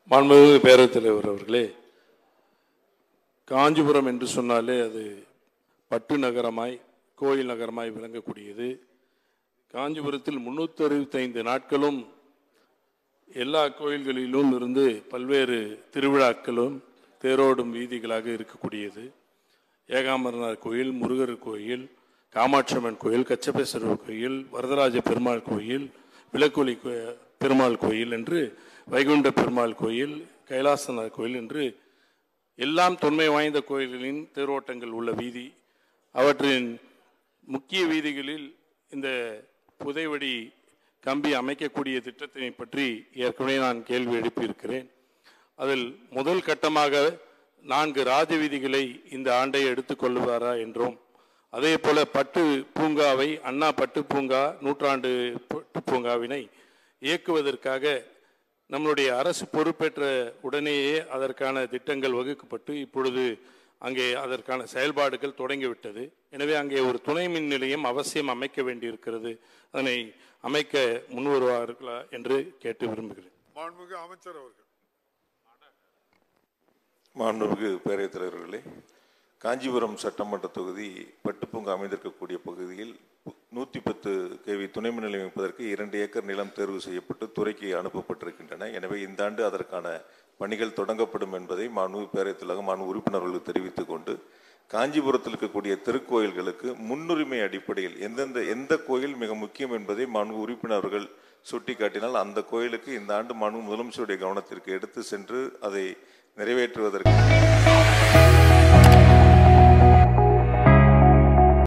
மாண்புமிகு பேரவைத் தலைவர் அவர்களே காஞ்சிபுரம் என்று சொன்னாலே அது பட்டு நகரமாய் கோயில் நகரமாய் விளங்கக்கூடியது காஞ்சிபுரத்தில் முன்னூற்றி அறுபத்தைந்து நாட்களும் எல்லா கோயில்களிலும் இருந்து பல்வேறு திருவிழாக்களும் தேரோடும் வீதிகளாக இருக்கக்கூடியது ஏகாம்பரனார் கோயில் முருகர் கோயில் காமாட்சியம்மன் கோயில் கச்சபேஸ்வரர் கோயில் வரதராஜ பெருமாள் கோயில் விளக்கொலி கோ- பெருமாள் கோயில் என்று வைகுண்ட பெருமாள் கோயில் கைலாசநாதர் கோயில் என்று எல்லாம் தொன்மை வாய்ந்த கோயில்களின் தேரோட்டங்கள் உள்ள வீதி அவற்றின் முக்கிய வீதிகளில் இந்த புதைவடி கம்பி அமைக்கக்கூடிய திட்டத்தினை பற்றி ஏற்கனவே நான் கேள்வி எழுப்பியிருக்கிறேன் அதில் முதல் கட்டமாக நான்கு ராஜ வீதிகளை இந்த ஆண்டை எடுத்துக்கொள்வாரா என்றும் அதே போல பட்டு பூங்காவை அண்ணா பட்டு பூங்கா நூற்றாண்டு பட்டு பூங்காவினை இயக்குவதற்காக நம்மளுடைய அரசு பொறுப்பேற்ற உடனேயே அதற்கான திட்டங்கள் வகுக்கப்பட்டு இப்பொழுது அங்கே அதற்கான செயல்பாடுகள் தொடங்கிவிட்டது எனவே அங்கே ஒரு துணை மின் நிலையம் அவசியம் அமைக்க வேண்டியிருக்கிறது அதனை அமைக்க முன்வருவார்களா என்று கேட்டு விரும்புகிறேன் மாண்புமிகு அமைச்சர் அவர்கள் மாண்புமிகு பேரவைத் தலைவர்களே காஞ்சிபுரம் சட்டமன்ற தொகுதி பட்டுப்பூங்கா அமைந்திருக்கக்கூடிய பகுதியில் நூற்றி பத்து கேவி துணை மின் நிலையம் அமைப்பதற்கு இரண்டு ஏக்கர் நிலம் தேர்வு செய்யப்பட்டு துறைக்கு அனுப்பப்பட்டிருக்கின்றன எனவே இந்த ஆண்டு அதற்கான பணிகள் தொடங்கப்படும் என்பதை மாண்புமிகு பேரவைத் தலைவர் மாண்பு உறுப்பினர்களுக்கு தெரிவித்துக் கொண்டு காஞ்சிபுரத்தில் இருக்கக்கூடிய திருக்கோயில்களுக்கு முன்னுரிமை அடிப்படையில் எந்தெந்த எந்த கோயில் மிக முக்கியம் என்பதை மாண்பு உறுப்பினர்கள் சுட்டிக்காட்டினால் அந்த கோயிலுக்கு இந்த ஆண்டு மாண்பு முதலமைச்சருடைய கவனத்திற்கு எடுத்து சென்று அதை நிறைவேற்றுவதற்கு